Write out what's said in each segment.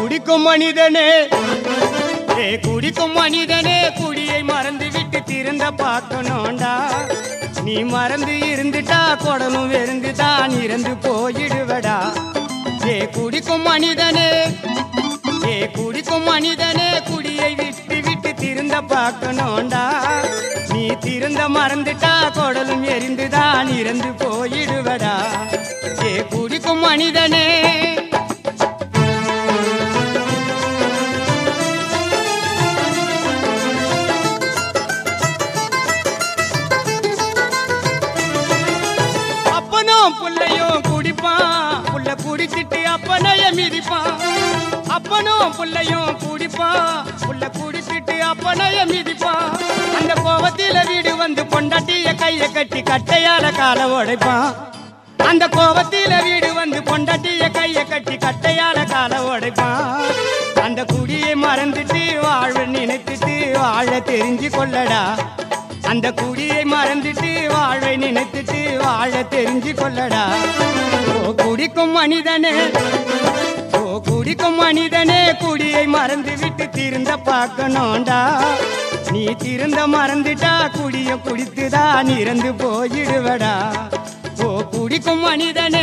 குடிக்கும் மனிதனே ஏ குடிக்கும் மனிதனே குடியை மறந்து விட்டு திருந்த பார்க்கணும்டா நீ மறந்து இருந்துட்டா குடலும் வெறுந்து தான் இறந்து போயிடுவடா ஏ குடிக்கும் மனிதனே ஏ குடிக்கும் மனிதனே குடியை விட்டு விட்டு திருந்த பார்க்கணும்டா நீ திருந்த மறந்துட்டா குடலும் எரிந்துதான் இறந்து போயிடுவடா ஏ குடிக்கும் மனிதனே அப்பனும் புள்ளையும் குடிப்பான் புள்ள குடிச்சிட்டு அப்பனைய மிதிப்பான் அப்பனும் புள்ளையும் குடிப்பான் புள்ள குடிச்சிட்டு அப்பனைய மிதிப்பான் அந்த கோவத்தில வீடு வந்து பொண்டாட்டிய கைய கட்டி கட்டையால கால உடைப்பான் அந்த கோவத்தில வீடு வந்து பொண்டாட்டிய கைய கட்டி கட்டையால கால உடைப்பான் அந்த குடியை மறந்துட்டு வாழ்வு நினைத்துட்டு வாழ தெரிஞ்சு கொள்ளடா அந்த குடியை மறந்துட்டு வாழ்வை நினைத்துட்டு வாழ தெரிஞ்சு கொள்ளடா ஓ குடிக்கும் மனிதனே ஓ குடிக்கும் மனிதனே குடியை மறந்து விட்டு திருந்த பார்க்கணும்டா நீ திருந்த மறந்துட்டா குடிய குடித்துதான் இறந்து போயிடுவடா ஓ குடிக்கும் மனிதனே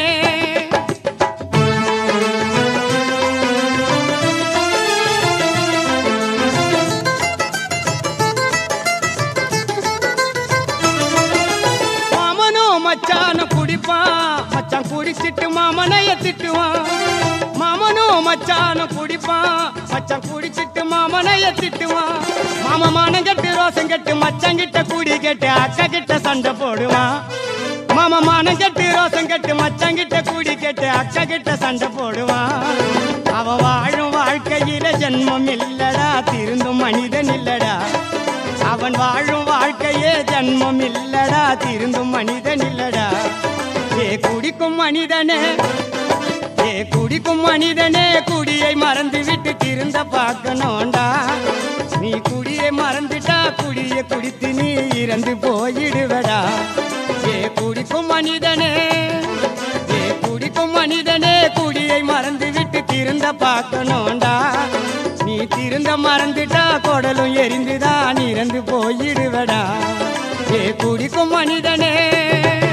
மாமனும் மச்சானும் குடிப்பான் மச்சான் குடிச்சிட்டு மாமனைய திட்டுவான் மாமனும் மச்சானும் குடிப்பான் மச்சான் குடிச்சிட்டு மாமனைய திட்டுவான் மாம மானம் கட்டு ரோசம் கட்டு மச்சான் கிட்ட குடி கட்டு அக்கா கிட்ட சண்டை போடுவான் மாமா மானம் கட்டு ரோசம் கட்டு மச்சான் கிட்ட குடி கட்டு அக்கா கிட்ட சண்டை போடுவான் அவ வாழும் வாழ்க்கையில ஜென்மம் இல்லடா திருந்தும் மனிதன் இல்லடா அவன் வாழும் வாழ்க்கையே ஜன்மம் இல்லடா திருந்தும் மனிதன் இல்லடா ஏ குடிக்கும் மனிதனே ஏ குடிக்கும் மனிதனே குடியை மறந்து விட்டு திருந்த பார்க்கணும்டா நீ குடியை மறந்துட்டா குடியை குடித்து நீ இறந்து போயிடுவடா ஏ குடிக்கும் மனிதனே ஏ குடிக்கும் மனிதனே குடியை மறந்து விட்டு திருந்த பார்க்கணும்டா நீ திருந்த மறந்துட்டா குடலும் எரிந்துதான் இறந்து போயிடுவடா ஏ குடிக்கும் மனிதனே